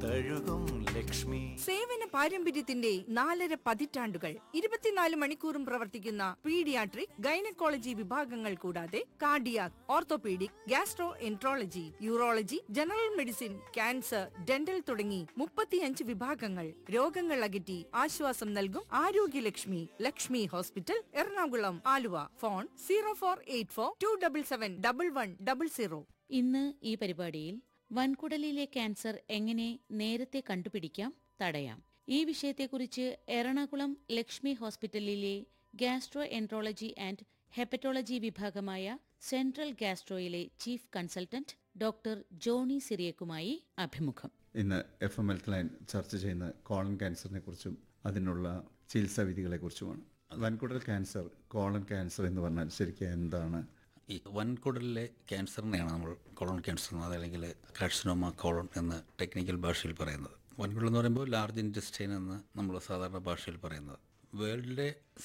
തഴുകും ലക്ഷ്മി സേവന പാരമ്പര്യത്തിന്റെ നാലര പതിറ്റാണ്ടുകൾ ഇരുപത്തിനാല് മണിക്കൂറും പ്രവർത്തിക്കുന്ന പീഡിയാട്രിക് ഗൈനക്കോളജി വിഭാഗങ്ങൾ കൂടാതെ cardiac orthopaedic gastro enterology urology general medicine cancer dental തുടങ്ങി മുപ്പത്തിയഞ്ച് വിഭാഗങ്ങൾ രോഗങ്ങൾ അകറ്റി ആശ്വാസം നൽകും ആരോഗ്യലക്ഷ്മി Lakshmi hospital Ernakulam Aluva phone zero four eight four two double seven double one double zero ഇന്ന് ഈ പരിപാടിയിൽ വൻകുടലിലെ ക്യാൻസർ എങ്ങനെ നേരത്തെ കണ്ടുപിടിക്കാം തടയാം ഈ വിഷയത്തെക്കുറിച്ച് എറണാകുളം ലക്ഷ്മി ഹോസ്പിറ്റലിലെ ഗാസ്ട്രോ എൻട്രോളജി ആൻഡ് ഹെപ്പറ്റോളജി വിഭാഗമായ സെൻട്രൽ ഗാസ്ട്രോയിലെ ചീഫ് കൺസൾട്ടന്റ് ഡോക്ടർ ജോണി സിറിയക്കുമായി അഭിമുഖം ഇന്ന് എഫ് എം ഹെൽത്ത് ലൈൻ ചർച്ച ചെയ്യുന്ന കോളൻ ക്യാൻസറിനെ കുറിച്ചും അതിനുള്ള ചികിത്സാ വിധികളെ കുറിച്ചുമാണ് വൻകുടൽ ക്യാൻസർ കോളൻ ക്യാൻസർ എന്ന് പറഞ്ഞാൽ ശരിക്കും എന്താണ് ഈ വൻകുടലിലെ ക്യാൻസറിനെയാണ് നമ്മൾ കോളൺ ക്യാൻസർ എന്ന് അല്ലെങ്കിൽ കാർസിനോമ കോളൺ എന്ന് ടെക്നിക്കൽ ഭാഷയിൽ പറയുന്നത് വൻകുടൽ എന്ന് പറയുമ്പോൾ ലാർജ് ഇൻറ്റസ്റ്റൈൻ എന്ന് നമ്മൾ സാധാരണ ഭാഷയിൽ പറയുന്നത് വേൾഡിലെ